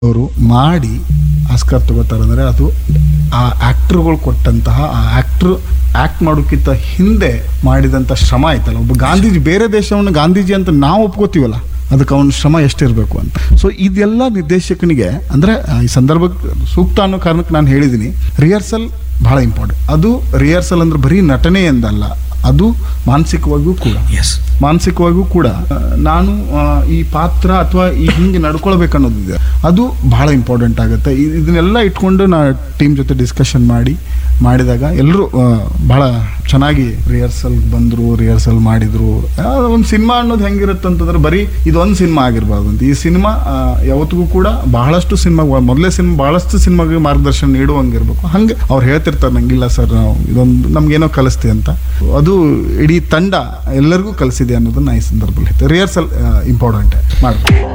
ಅವರು ಮಾಡಿ ಆಸ್ಕರ್ ತಗೋತಾರೆ ಅಂದರೆ ಅದು ಆ ಆ್ಯಕ್ಟ್ರುಗಳು ಕೊಟ್ಟಂತಹ ಆ ಆ್ಯಕ್ಟ್ರು ಆ್ಯಕ್ಟ್ ಮಾಡೋಕ್ಕಿಂತ ಹಿಂದೆ ಮಾಡಿದಂಥ ಶ್ರಮ ಆಯ್ತಲ್ಲ ಒಬ್ಬ ಗಾಂಧೀಜಿ ಬೇರೆ ದೇಶವನ್ನು ಗಾಂಧೀಜಿ ಅಂತ ನಾವು ಒಪ್ಕೋತೀವಲ್ಲ ಅದಕ್ಕೆ ಅವನ ಶ್ರಮ ಎಷ್ಟಿರಬೇಕು ಅಂತ ಸೊ ಇದೆಲ್ಲ ನಿರ್ದೇಶಕನಿಗೆ ಅಂದರೆ ಈ ಸಂದರ್ಭಕ್ಕೆ ಸೂಕ್ತ ಅನ್ನೋ ಕಾರಣಕ್ಕೆ ನಾನು ಹೇಳಿದ್ದೀನಿ ರಿಹರ್ಸಲ್ ಭಾಳ ಇಂಪಾರ್ಟೆಂಟ್ ಅದು ರಿಹರ್ಸಲ್ ಅಂದ್ರೆ ಬರೀ ನಟನೆ ಎಂದಲ್ಲ ಅದು ಮಾನಸಿಕವಾಗಿಯೂ ಕೂಡ ಎಸ್ ಮಾನಸಿಕವಾಗಿಯೂ ಕೂಡ ಆ, ನಾನು ಆ, ಈ ಪಾತ್ರ ಅಥವಾ ಈ ಹಿಂಗೆ ನಡ್ಕೊಳ್ಬೇಕು ಅನ್ನೋದಿದೆ ಅದು ಬಹಳ ಇಂಪಾರ್ಟೆಂಟ್ ಆಗುತ್ತೆ ಇದ್- ಇದನ್ನೆಲ್ಲ ಇಟ್ಕೊಂಡು ನಾ ಟೀಮ್ ಜೊತೆ ಡಿಸ್ಕಷನ್ ಮಾಡಿ ಮಾಡಿದಾಗ ಎಲ್ಲರೂ ಬಹಳ ಚೆನ್ನಾಗಿ ರಿಹರ್ಸಲ್ ಬಂದರು ರಿಹರ್ಸಲ್ ಮಾಡಿದರು ಒಂದು ಸಿನಿಮಾ ಅನ್ನೋದು ಹೆಂಗಿರುತ್ತೆ ಅಂತಂದ್ರೆ ಬರೀ ಇದೊಂದು ಸಿನಿಮಾ ಆಗಿರ್ಬಾರ್ದು ಅಂತ ಈ ಸಿನಿಮಾ ಆ, ಯಾವತ್ತಿಗೂ ಕೂಡ ಬಹಳಷ್ಟು ಸಿನಿಮಾ ಮೊದಲೇ ಸಿನಿಮಾ ಬಹಳಷ್ಟು ಸಿನಿಮಾಗೆ ಮಾರ್ಗದರ್ಶನ ನೀಡುವಂಗಿರ್ಬೇಕು ಹಂಗೆ ಅವ್ರು ಹೇಳ್ತಿರ್ತಾರೆ ನಂಗಿಲ್ಲ ಸರ್ ನಾವು ಇದೊಂದು ನಮ್ಗೇನೋ ಕಲಿಸ್ತೀವಿ ಅಂತ ಅದು ಇಡೀ ತಂಡ ಎಲ್ಲರಿಗೂ ಕಲಿಸಿದೆ ಅನ್ನೋದನ್ನ ಈ ಸಂದರ್ಭದಲ್ಲಿ ರಿಹರ್ಸಲ್ ಇಂಪಾರ್ಟೆಂಟ್ ಮಾಡಿ